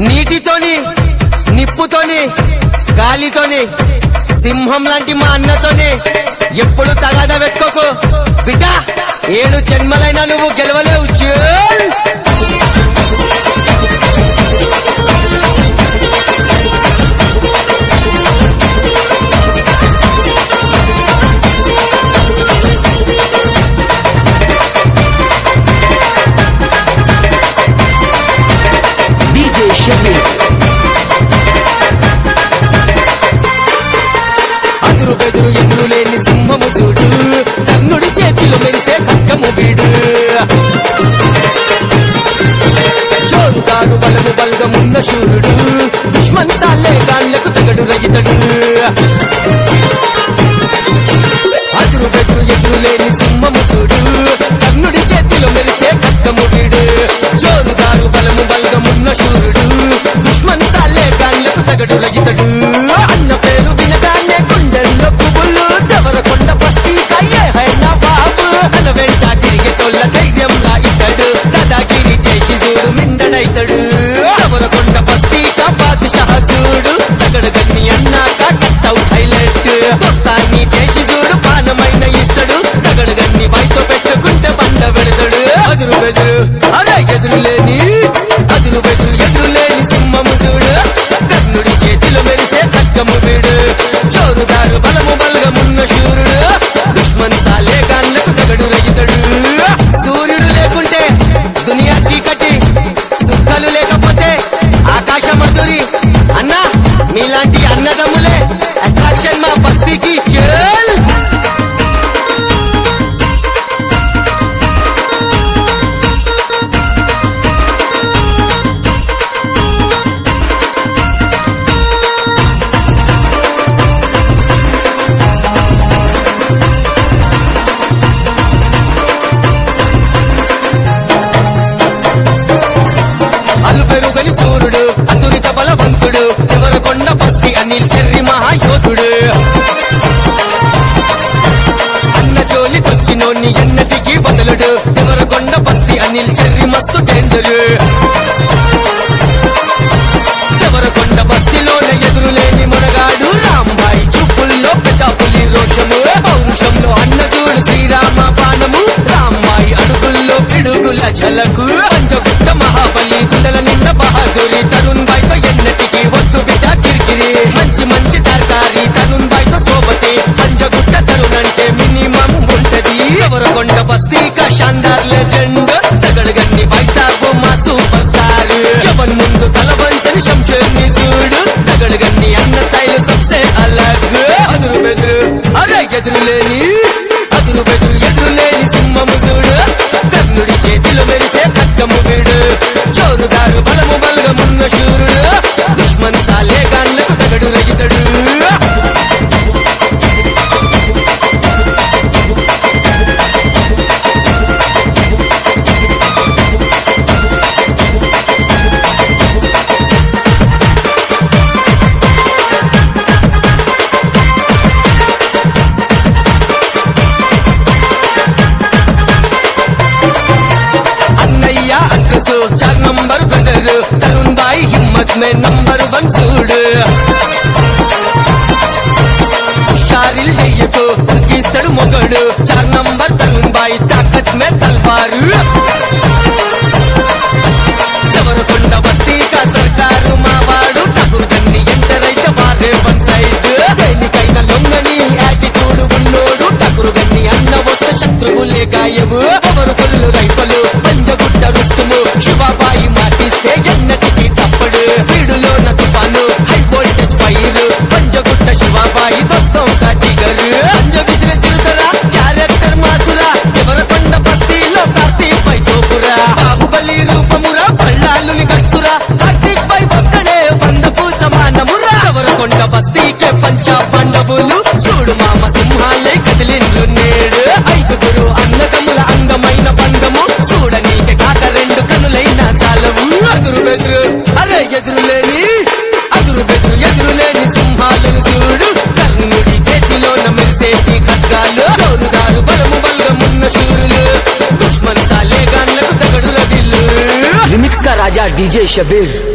నీటితోని నిప్పుతోని గాలితోని సింహం లాంటి మా అన్నతోని ఎప్పుడు తగాద పెట్టుకోకు బిడ్డ ఏడు జన్మలైనా నువ్వు గెలవలేవు చూల్ DJ Shabir. అదురు బెదురు ఎదురు లేని సింహము చూడు కర్ణుడి చేతిలో మెరిసే ఖడ్గము వీడు చోరుదారు బలము బలగమున్న శూరుడు దుష్మన్ తాలే గాన్లకు తగడు రగితడు అదురు బెదురు ఎదురు లేని సింహము చూడు కర్ణుడి చేతిలో మెరిసే ఖడ్గము వీడు చోరుదారు బలము బలగమున్న శూరుడు దుష్మన్ తాలే గాన్లకు తగడు రగితడు అన్న పేరు వినగానే గుండెల్లో కుబులు దేవరకొండ బస్తీ కయ్యే హైనా బాబు తన వెంట తిరిగి తొల్ల ధైర్యంలా ఇతడు దాదాగిరి చేసి చూడు మిండడైతడు దేవరకొండ బస్తీ కా బాదుషా చూడు తగడు గన్ని అన్నాక కట్టౌట్ హైలైట్ దోస్తాన్ని చేసి చూడు పానమైన ఇస్తాడు తగడు గన్ని బయట పెట్టుకుంటే పండ పెడతాడు అదురు బెదురు అరే ఎదురు లేని అదురు బెదురు ఎదురు లేని సింహము చూడు కర్ణుడి చేతిలో మెరిసే ఖడ్గము వీడు చోరుదారు బలము బలగమున్న శూరుడు దుష్మన్ సాలే గాన్లకు తగడు రగితడు సూర్యుడు లేకుంటే దునియా చీకటి సుక్కలు లేకపోతే ఆకాశ మధురి అన్నా మీలాంటి అన్నదమ్ములే అట్రాక్షన్ మా బస్తీకి చేల్ అల్లు పెరుగని సూర్యుడు అతురిత బలవంతుడు దేవరకొండ బస్తి అనిల్ చెర్రి మహాయోధుడు అన్న జోలికొచ్చినోన్ని ఎన్నటికీ వదలడు దేవరకొండ బస్తి అనిల్ చెర్రి మస్తు డేంజరు దేవరకొండ బస్తీలోన ఎదురులేని మునగాడు రాంబాయి చూపుల్లో పెద్ద పులి రోషము పౌరుషంలో అన్నదూడు శ్రీరామ బాణము రాంబాయి అడుగుల్లో పిడుగుల ఝలకు పంచగుట్ట మహాబలి గుండెల నిండ బహాదురి తరుణ్ బాయ్ తో ఎన్నటికి వద్దు బిడ్డ కిరికిరి మంచి మంచి తరకారి తరుణ్ బాయ్ తో సోబతి పంచగుట్ట తరుణ్ అంటే మినిమం ఉంటది దేవరకొండ బస్తీ కా షాందార్ లెజెండ్ తగడగన్ని పైసాబు మా సూపర్ స్టార్ ఎవరి ముందు తల వంచని శంషేర్ని చూడు తగడగన్ని అన్న స్టైల్ సబ్సే అలగ్ అదురు బెదురు అరే ఎదురు లేని అదురు బెదురు ఎదురు లేని సింహము చూడు కర్ణుడి చేతిలో మెరిసే ఖడ్గము వీడు చోరుదారు బలము బలగమున్న శూరుడు దుష్మన్ సాలే గాన్లకు తగడు రగితడు అన్నయ్య అడ్రస్ చార్ నంబర్ బ్రదర్ తరుణ్ బాయ్ హిమ్మత్ మే నంబర్ వన్ చూడు హుషారిల్ చెయ్యకు గీస్తాడు మొగడు చార్ నంబర్ తరుణ్ బాయ్ తాకత్ మే తల్వారు ఎవరకొండ బస్తీ కా సర్కారు మావాడు టకురు కన్ని ఎంటర్ అయితే వారే వన్ సైడ్ దేనికైనా లొంగని యాటిట్యూడ్ ఉన్నోడు టకురు గన్ని అన్న వస్తే శత్రువులే గాయము ఎవరు ఫుల్ రైఫలు పంజగుట్ట రుస్తుము శివాబాయి మాటిస్తే ఎన్నటికి తప్పడు వీడులో నా తుఫాను హై వోల్టేజ్ ఫైర్ పంజగుట్ట శివాబాయి దోస్తం కాచిగరు పంజ విసిరే చిరుతరా క్యారెక్టర్ మాసురా ఎవరకొండ బస్తీలో కార్తీక్ పై తోపురా బాహుబలి రూపమురా పళ్ళాలుని గచ్చురా కార్తీక్ పై ఒక్కడే వందకు సమానమురా ఎవరకొండ బస్తీకే పంచ పాండవులు చూడు మామ సింహాలై కదిలిండ్రు నేడు ఐదుగురు అన్నదమ్ముల అందమైన బంధము చూడనీకే కాక రెండు కనులైన చాలవు అదురు బెదురు అరే ఎదురులేని అదురు బెదురు ఎదురులేని సింహాలను చూడు కర్ణుడి చేతిలో మెరిసేటి ఖడ్గాలు చోరుదారు బలము బలగమున్న శూరులు దుష్మన్ సాలే గాన్లకు తగడు రవిల్లు Remix का राजा DJ शबीर